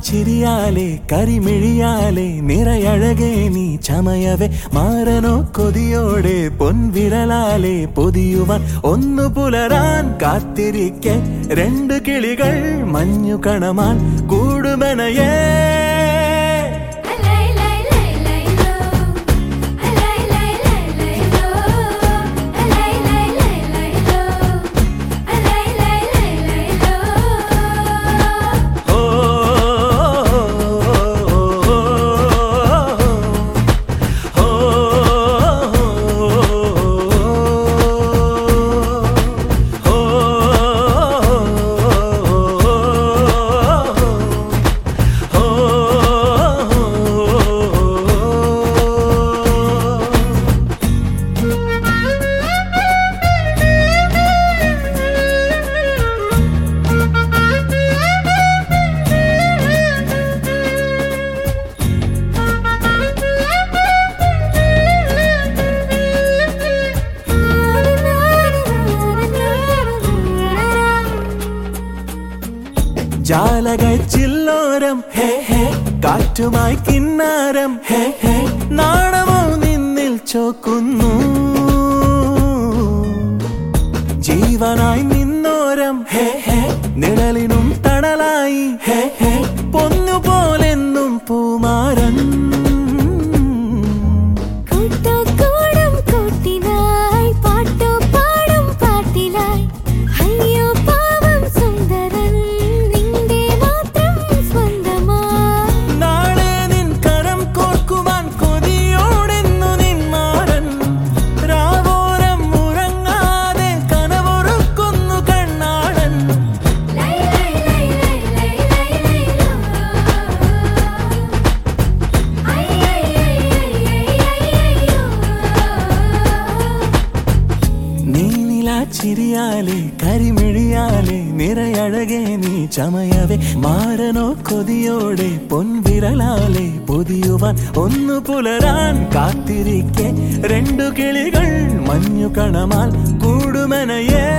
ചിരിയാലെ കരിമിഴിയാലെ നിറയഴകേ നീ ചമയവേ മാറനോ കൊതിയോടെ പൊൻവിരലാലെ പൊതിയുവാൻ ഒന്നു പുലരാൻ കാത്തിരിക്കെ രണ്ട് കിളികൾ മഞ്ഞു കണമാൻ കൂടുമനയേ ലൈ ലൈ ലൈ ലൈ ലോ ലൈ ലൈ ലൈ ലൈ ലോ ലൈ ലൈ ലൈ ലൈ ലോ ലൈ ലൈ ലൈ ലൈ ലോ ഓ ഓ ജാലകൾ ചില്ലോരം ഹേ ഹേ കാറ്റുമായി കിന്നാരം ഹേ ഹേ നാണമോ നിന്നിൽ ചോക്കുന്നു ജീവനായി നിന്നോരം ഹേ ഹേ നിഴലിനും തണലായി ഹേ ഹേ പൊന്നുപോലെന്നും പൂമാരൻ കൂട്ടോടും കൂട്ടിനായി പാട്ടോ പാടും പാട്ടിലായി അയ്യോ പാവം സുന്ദരൻ നിന്റെ മാത്രം സ്വന്തമായി നാളെ നിൻ കരം കോർക്കുവാൻ കൊതിയോടെന്നു നിന്മാരൻ രാവോരം മുഴങ്ങാതെ കനവൊറുക്കുന്നു കണ്ണാടൻ ലൈ ലൈ ലൈ ലൈ ലൈ ലൈ ലൈ ലോ ഐ ഐ ഐ ഐ ഐ നീനില ചിരിയാലെ കരിമിഴിയാലെ നിറയഴകെ നീ ചമയവേ മാറനോ കൊതിയോടെ പൊൻവിരലാലെ പൊതിയുവാൻ ഒന്നു പുലരാൻ കാത്തിരിക്കെ രണ്ടു കിളികൾ മഞ്ഞു കണമാൽ കൂടുമനയേ